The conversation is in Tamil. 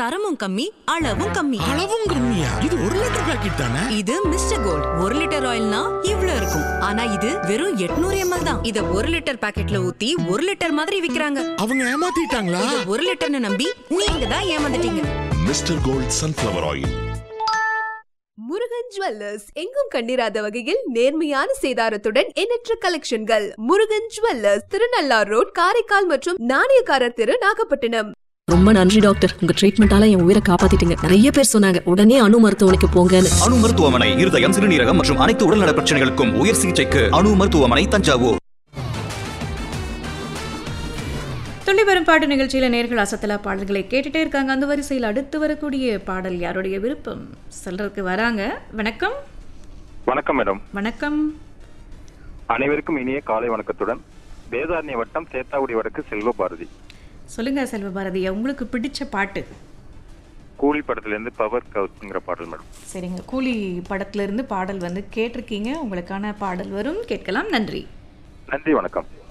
தரமும் கம்மி அளவும் கம்மி அளவும் கம்மியா இது ஒரு லிட்டர் பாக்கெட் தானே இது மிஸ்டர் கோல்ட் ஒரு லிட்டர் ஆயில்னா இவ்ளோ இருக்கும் ஆனா இது வெறும் 800 எம்எல் தான் இத ஒரு லிட்டர் பாக்கெட்ல ஊத்தி ஒரு லிட்டர் மாதிரி விக்கிறாங்க அவங்க ஏமாத்திட்டாங்களா இத ஒரு லிட்டர்னு நம்பி நீங்க தான் ஏமாந்துட்டீங்க mister gold sunflower oil Murugan jewellers எங்கும் கண்டிராத வகையில் நேர்மையான சேதாரத்துடன் எண்ணற்ற கலெக்ஷன்கள் முருகன் ஜுவல்லர்ஸ் திருநள்ளார் ரோட் காரைக்கால் மற்றும் நாணயக்காரர் தெரு நாகப்பட்டினம் ரொம்ப நன்றி டாக்டர் உங்க ட்ரீட்மெண்டால என் உயிரை காப்பாத்திட்டீங்க நிறைய பேர் சொன்னாங்க உடனே அணு மருத்துவமனைக்கு போங்கன்னு அணு மருத்துவமனை இருதயம் சிறுநீரகம் மற்றும் அனைத்து உடல்நல பிரச்சனைகளுக்கும் உயர் சிகிச்சைக்கு அணு மருத்துவமனை தஞ்சாவூர் துள்ளி வரும் பாட்டு நிகழ்ச்சியில நேர்கள் அசத்தலா பாடல்களை கேட்டுட்டே இருக்காங்க அந்த வரிசையில் அடுத்து வரக்கூடிய பாடல் யாருடைய விருப்பம் சொல்றதுக்கு வராங்க வணக்கம் வணக்கம் மேடம் வணக்கம் அனைவருக்கும் இனிய காலை வணக்கத்துடன் வேதாரண்ய வட்டம் சேத்தாக்குடி வடக்கு செல்வ பாரதி சொல்லுங்க செல்வ பாரதியா உங்களுக்கு பிடிச்ச பாட்டு கூலி படத்திலிருந்து பவர் கவுஸ்ங்கிற பாடல் மேடம் சரிங்க கூலி படத்துல இருந்து பாடல் வந்து கேட்டிருக்கீங்க உங்களுக்கான பாடல் வரும் கேட்கலாம் நன்றி நன்றி வணக்கம்